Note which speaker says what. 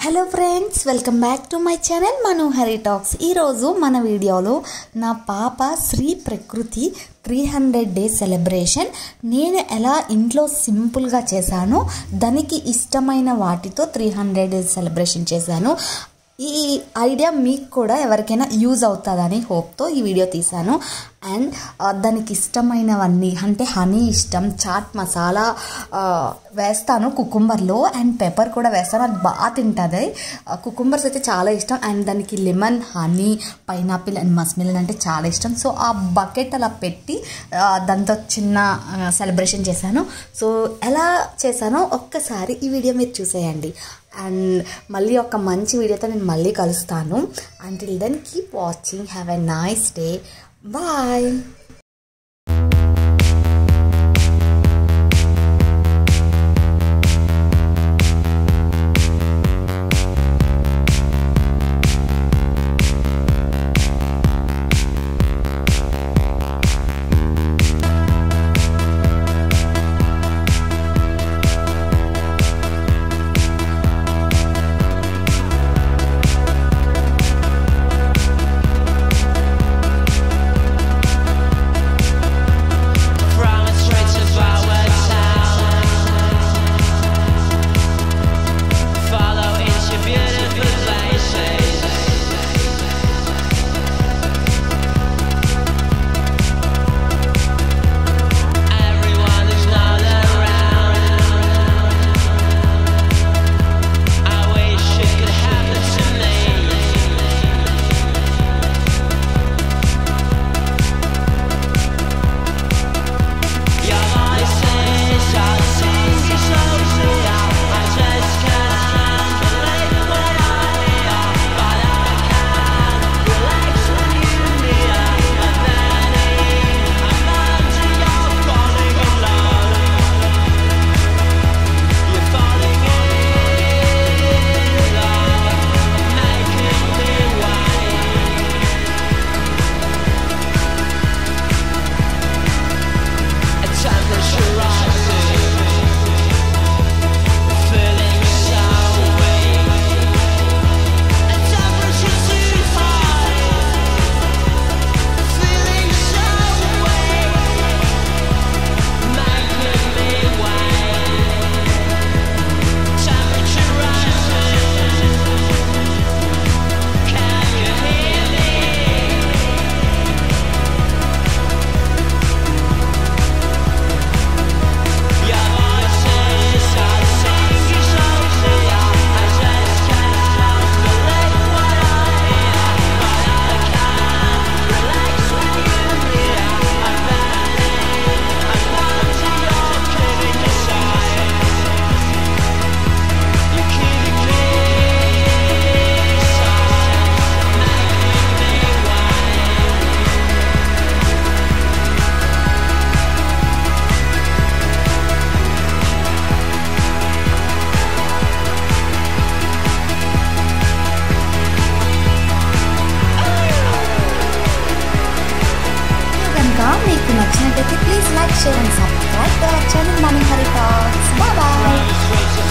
Speaker 1: Hello friends welcome back to my channel Manohari talks ఈరోజు మన వీడియోలో నా పాప శ్రీ ప్రకృతి త్రీ హండ్రెడ్ డేస్ సెలబ్రేషన్ నేను ఎలా ఇంట్లో సింపుల్గా చేశానో దానికి ఇష్టమైన వాటితో త్రీ హండ్రెడ్ డేస్ సెలబ్రేషన్ చేశాను ఈ ఐడియా మీకు కూడా ఎవరికైనా యూజ్ అవుతుందని హోప్తో ఈ వీడియో తీశాను అండ్ దానికి ఇష్టమైనవన్నీ అంటే హనీ ఇష్టం చాట్ మసాలా ఆ, వేస్తాను కుకుంబర్లో అండ్ పెప్పర్ కూడా వేస్తాను అది బాగా తింటుంది కుకుంబర్స్ అయితే చాలా ఇష్టం అండ్ దానికి lemon honey pineapple and muskmelon అంటే చాలా ఇష్టం సో ఆ బకెట్ అలా పెట్టి ఆ, దాంతో చిన్న సెలబ్రేషన్ చేశాను సో ఎలా చేశానో ఒక్కసారి ఈ వీడియో మీరు చూసేయండి అండ్ మళ్ళీ ఒక మంచి వీడియోతో నేను మళ్ళీ కలుస్తాను until then keep watching have a nice day bye
Speaker 2: From the streets of our town Follow into beautiful places Everyone is not around I wish it could happen to me Your voices are singing so loud I just can't believe what I hear But I can't relax when you near I'm burning, I'm under your falling in love You're falling in love Making me wait A temperature rising, feeling so weak. A temperature too high, feeling so weak. Making me wait. Temperature rising, can you hear me? Your voices are singing so clear. I just can't believe what I hear, but I can't relax when you're near. I'm burning, I'm under your killing desire. You keep me inside, making me wait.
Speaker 1: కనుక మీకు నచ్చినట్టయితే please like share and subscribe to our channel Manohari talks bye
Speaker 2: Streets of